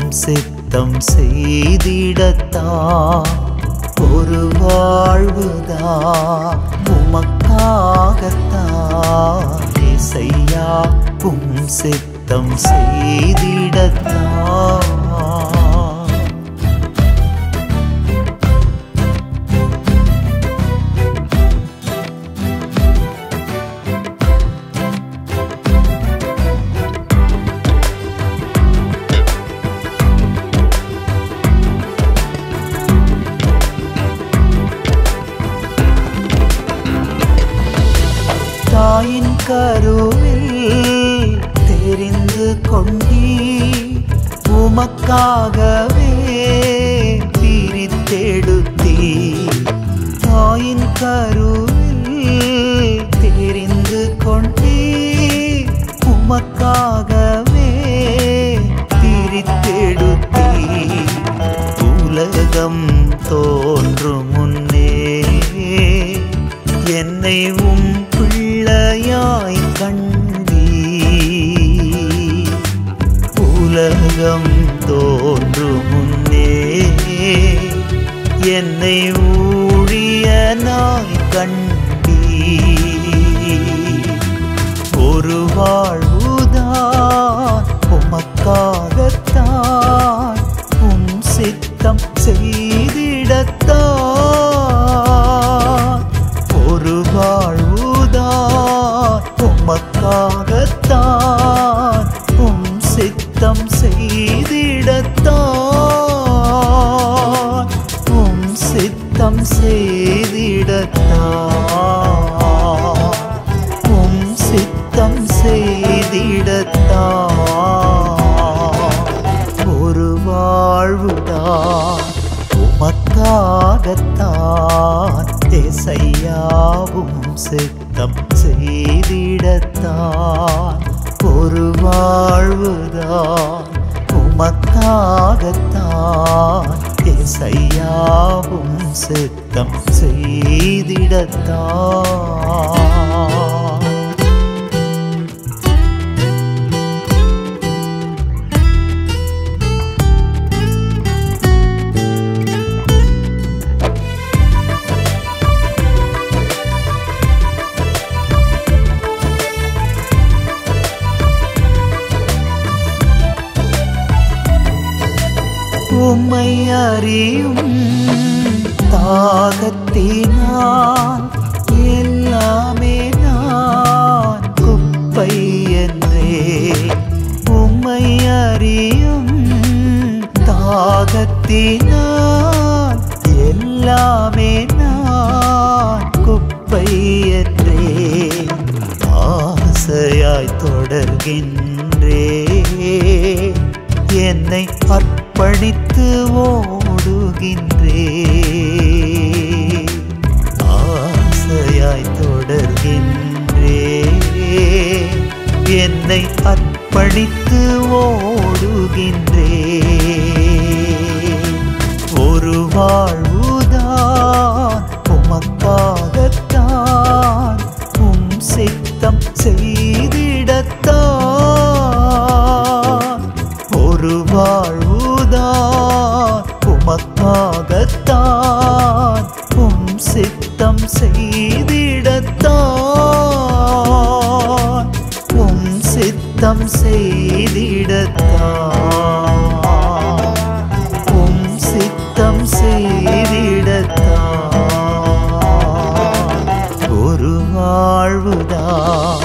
சித்தம் செய்திடத்தான் ஒரு வாழ்வுதான் உமக்காகத்தான் இசையா உம் சித்தம் செய்திடத்தான் தாயின் கருவில் தெரிந்து கொண்டீ உமக்காகவே பிரித்தெடுத்தீ தாயின் கருவில் தெரிந்து கொண்டீ உமக்காகவே பிரித்தெடுத்தீ உலகம் தோன்றும் முன்னே என்னை உம் பிள்ளையாய் கண்டீ உலகம் தோன்றும் முன்னே என்னை ஊழியனாய் கண்டீ ஒரு வாழ்வுதான் உமக்காகத்தான் உம் சித்தம் செய்திடத்தான் ஒரு வாழ்வுதான் உமக்காகத்தான் உம் சித்தம் செய்திடத்தான் உம் சித்தம் செய்திடத்தான் உம் சித்தம் செய்திடத்தான் ஒரு வாழ்வுதான் உமக்காகத்தான் தேசையாவும் சித்தம் செய்திடத்தான் ஒரு வாழ்வுதான் உமக்காகத்தான் தேசையாவும் சித்தம் செய்திடத்தான் உம்மை அறியும் தாகத்தினான் எல்லாமே நான் குப்பை என்றே உம்மை அறியும் தாகத்தினான் எல்லாமே நான் குப்பை என்றே ஆசையாய் தொடர்கின்றே என்னை அர்ப்பணித்து ஓடுகின்றே ஆசையாய் தொடர்கின்றே என்னை அர்ப்பணித்து ஓடுகின்றே ஒரு வாழ்வுதான் உமக்காகத்தான் உம் சித்தம் செய்திடத்தான் ஒரு வாழ்வுதான் உமக்காகத்தான் உம் சித்தம் செய்திடத்தான் உம் சித்தம் செய்திடத்தான் உம் சித்தம் செய்திடத்தான் ஒரு வாழ்வுதான்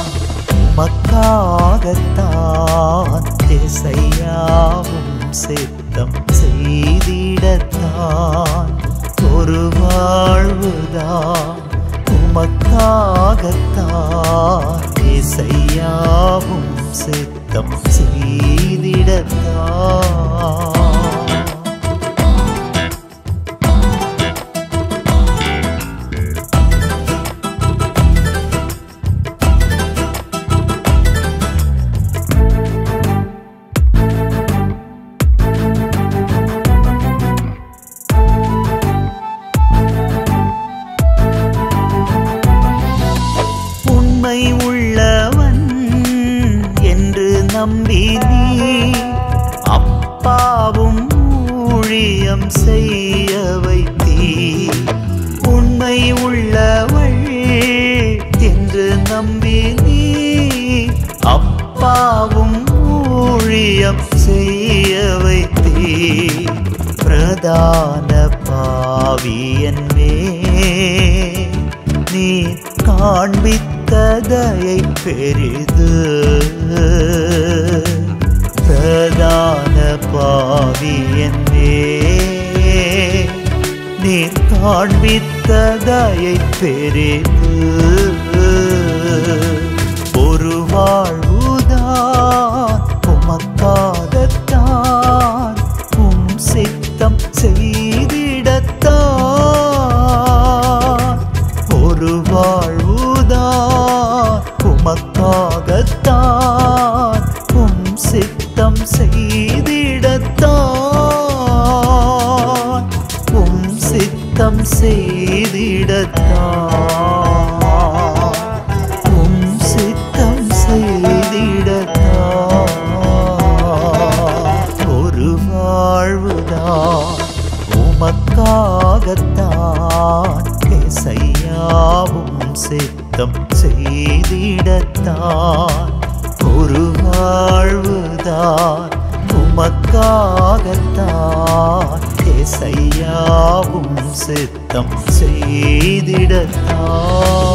உமக்காகத்தான் திசையாவும் சித்தம் செய்திடத்தான் ஒரு வாழ்வுதான் உமக்காகத்தான் இசையாவும் சித்தம் செய்திடத்தான் உண்மை உள்ளவன் என்று நம்பி நீ அப்பாவும் ஊழியம் செய்ய வைத்தீ உண்மை உள்ளவள் என்று நம்பி நீ அப்பாவும் ஊழியம் செய்ய வைத்தீ பிரதான பாவியன் மே நீ காண்பித்ததையை பெரிது பிரதான பாவியன் மே நீர் காண்பித்ததையை பெரிது ஒரு வாழ்வுதான் உமக்காகத்தான் உம் சித்தம் செய்திடத்தான் ஒரு வாழ்வுதான் உமக்காகத்தான் உம் சித்தம் செய்திடத்தான் உம் சித்தம் செய்திடத்தான் உம் சித்தம் செய்திடத்தான் ஒரு வாழ்வுதான் உமக்காகத்தான் இசையாவும் சித்தம் செய்திடத்தான் ஒரு வாழ்வுதான் உமக்காகத்தான் இசையாவும் சித்தம் செய்திடத்தான்